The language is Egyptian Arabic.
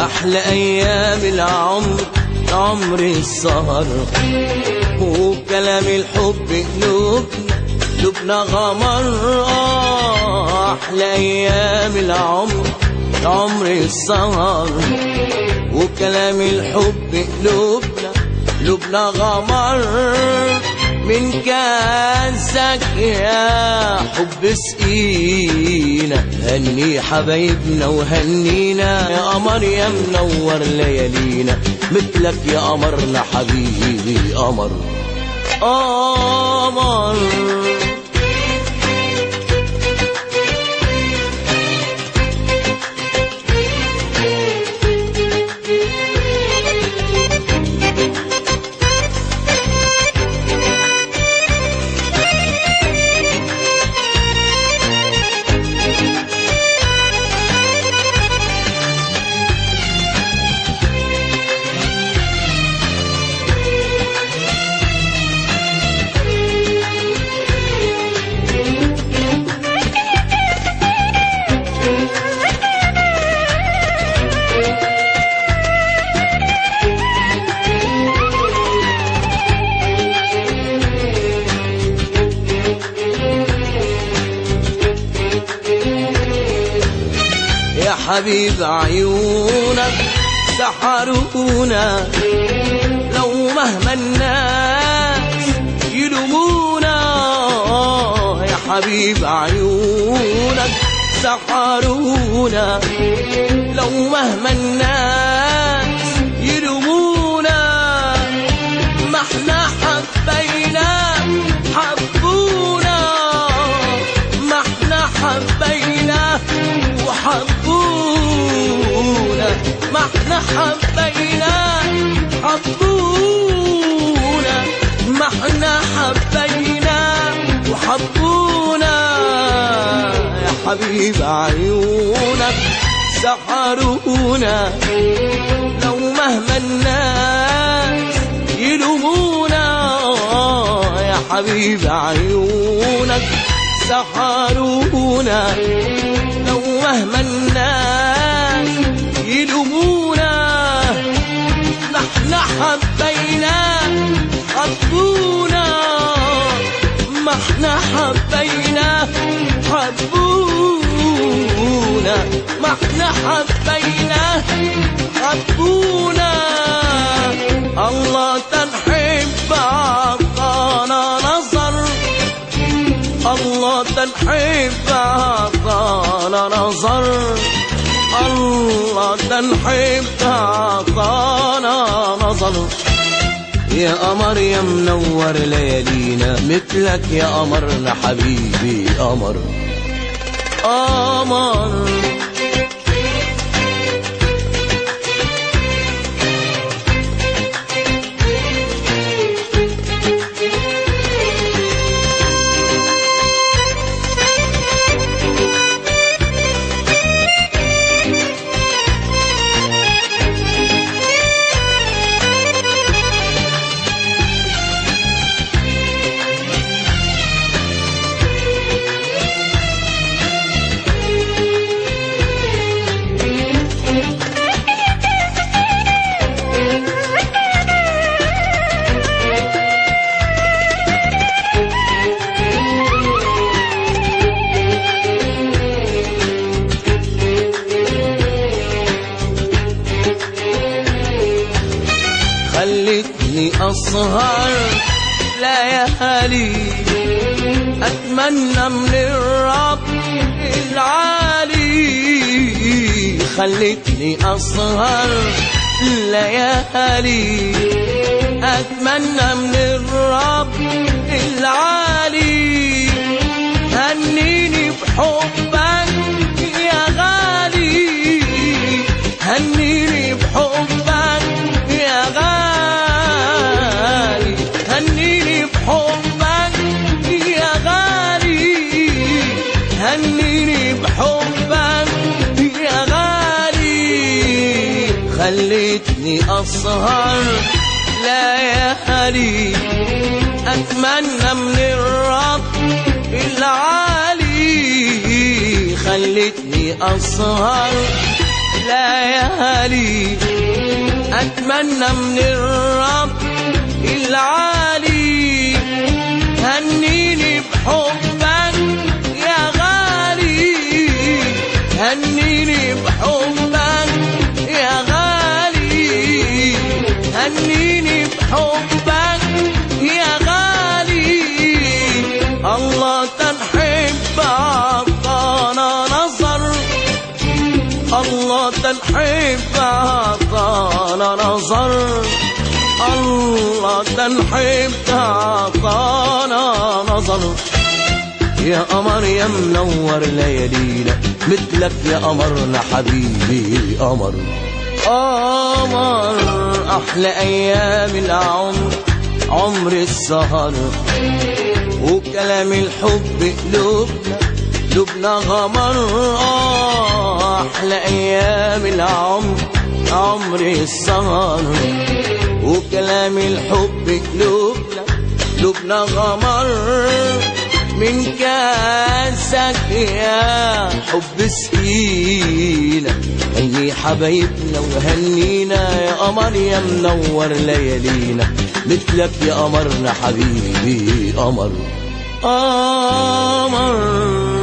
أحلى أيام العمر عمر السهر وكلام الحب قلوبنا قلوبنا غمر آه، أحلى أيام العمر عمر السهر وكلام الحب قلوبنا قلوبنا غمر من كاسك يا حب سقينا هني حبايبنا وهنينا يا قمر يا منور ليالينا مثلك يا قمرنا حبيبي قمر قمر يا حبيب عيونك سحرونا لو مهما الناس يلومونا يا حبيب عيونك سحرونا لو مهما الناس يلومونا ما احنا حبينا حبونا ما احنا حبينا وحبونا ما احنا حبينا حبونا ما احنا حبينا وحبونا يا حبيب عيونك سحرونا لو مهما الناس يلومونا يا حبيب عيونك سحرونا لو مهما الناس يلومونا نحن حبينا حبونا ما احنا حبينا حبونا ما احنا حبينا حبونا الله تنحب عطانا نظر الله تنحب عطانا نظر الله تنحب عطانا نظر يا قمر يا منور ليالينا مثلك يا قمرنا حبيبي قمر قمر خلتني أسهر ليالي أتمنى من الرب العالي خلتني أسهر ليالي أتمنى من الرب العالي هنيني بحبك يا غالي هنيني بحبك يا غالي هنيني بحبك يا غالي هنيني بحبك يا غالي خليتني أسهر ليالي أتمنى من الرب العالي خلتني أسهر ليالي أتمنى من الرب العالي هنيني بحبك يا غالي هنيني بحبك يا غالي هنيني بحبك يا غالي الله تنحب عطانا نظر الله تنحب عطانا نظر الله تنحب عطانا نظر يا قمر يا منور ليالينا مثلك يا قمرنا حبيبي قمر قمر احلى ايام العمر عمر السهر وكلام الحب قلوبنا قلوبنا غمر آه احلى ايام العمر عمر السهر وكلام الحب قلوبنا قلوبنا غمر من كاسك يا حب سقينا هني حبايبنا وهنينا يا قمر يا منور ليالينا مثلك يا قمرنا حبيبي قمر قمر